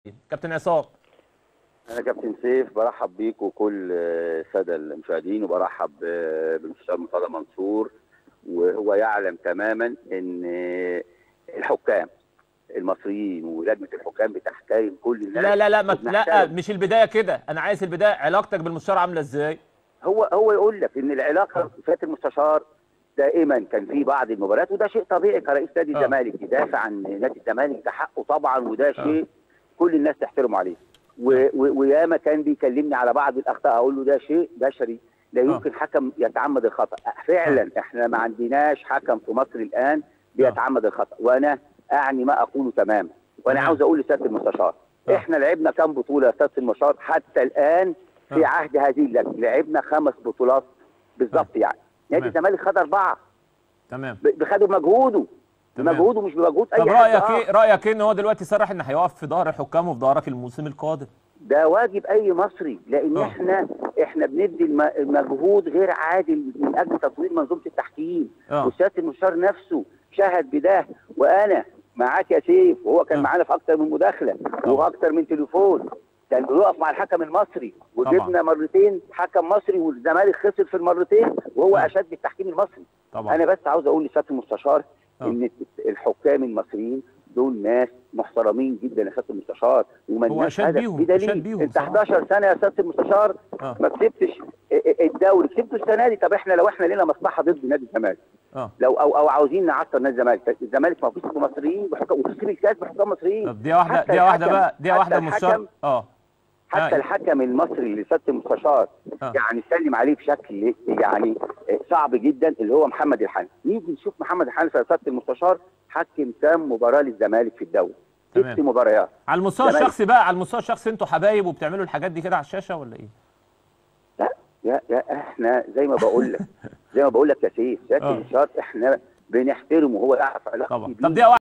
كابتن عصام انا كابتن سيف برحب بيك وكل الساده المشاهدين وبرحب بالمستشار مرتضى منصور وهو يعلم تماما ان الحكام المصريين ولجنه الحكام بتحترم كل الناس لا لا لا ما لا وبنحترم. مش البدايه كده انا عايز البدايه علاقتك بالمستشار عامله ازاي هو هو يقول لك ان العلاقه فات المستشار دائما كان في بعض المباريات وده شيء طبيعي كرئيس نادي آه. الزمالك يدافع عن نادي الزمالك ده حقه طبعا وده شيء كل الناس تحترمه عليه و- و- وياما كان بيكلمني على بعض الاخطاء اقول له ده شيء بشري لا يمكن حكم يتعمد الخطا فعلا احنا ما عندناش حكم في مصر الان بيتعمد الخطا وانا اعني ما اقوله تماما وانا تمام. عاوز اقول لسياده المستشار آه. احنا لعبنا كام بطوله يا سياده المستشار حتى الان في آه. عهد هذه اللجنه لعبنا خمس بطولات بالظبط يعني نادي تمام. الزمالك خد اربعه تمام ب- بخدوا بمجهوده تمام. بمجهوده مش بمجهود اي طب حد رايك آه. ايه رايك ايه ان هو دلوقتي صرح ان هيقف في ظهر الحكام وفي ظهرك الموسم القادم ده واجب اي مصري لان آه. احنا احنا بنبذل الم- مجهود غير عادل من اجل تطوير منظومه التحكيم آه. وسياده المستشار نفسه شهد بده وانا معاك يا سيف وهو كان آه. معانا في اكتر من مداخله طبعا. واكتر من تليفون كان بيقف مع الحكم المصري وجبنا مرتين حكم مصري والزمالك خسر في المرتين وهو آه. اشد التحكيم المصري طبعا انا بس عاوز اقول لسياده المستشار آه. ان الحكام المصريين دول ناس محترمين جدا يا سياده المستشار وما هو لناش أشاد هدف بيهم، بدليل أشاد بيهم انت صراحة. 11 سنه يا سياده المستشار آه. ما كسبتش الدوري كسبته السنه دي طب احنا لو احنا لنا مصلحه ضد نادي الزمالك اه لو او او عاوزين نعطل نادي الزمالك الزمالك ما فيش مصريين بحكام وكسب الكاس بحكام مصريين طب دي واحده حتى دي واحده الحكم- بقى دي حتى واحده الحكم- المستشار اه حتى آه. الحكم المصري اللي سياده المستشار آه. يعني سلم عليه بشكل يعني صعب جدا اللي هو محمد الحنفي نيجي نشوف محمد الحنفي يا سياده المستشار حكم كام مباراه للزمالك في الدوري تمام. ست مباريات على المستوى زمالك. الشخصي بقى على المستوى الشخصي انتوا حبايب وبتعملوا الحاجات دي كده على الشاشه ولا ايه لا يا يا احنا زي ما بقول لك زي ما بقول لك يا سيف سياده آه. المستشار احنا بنحترمه هو يعرف علاقتي طبعا بيه طب دي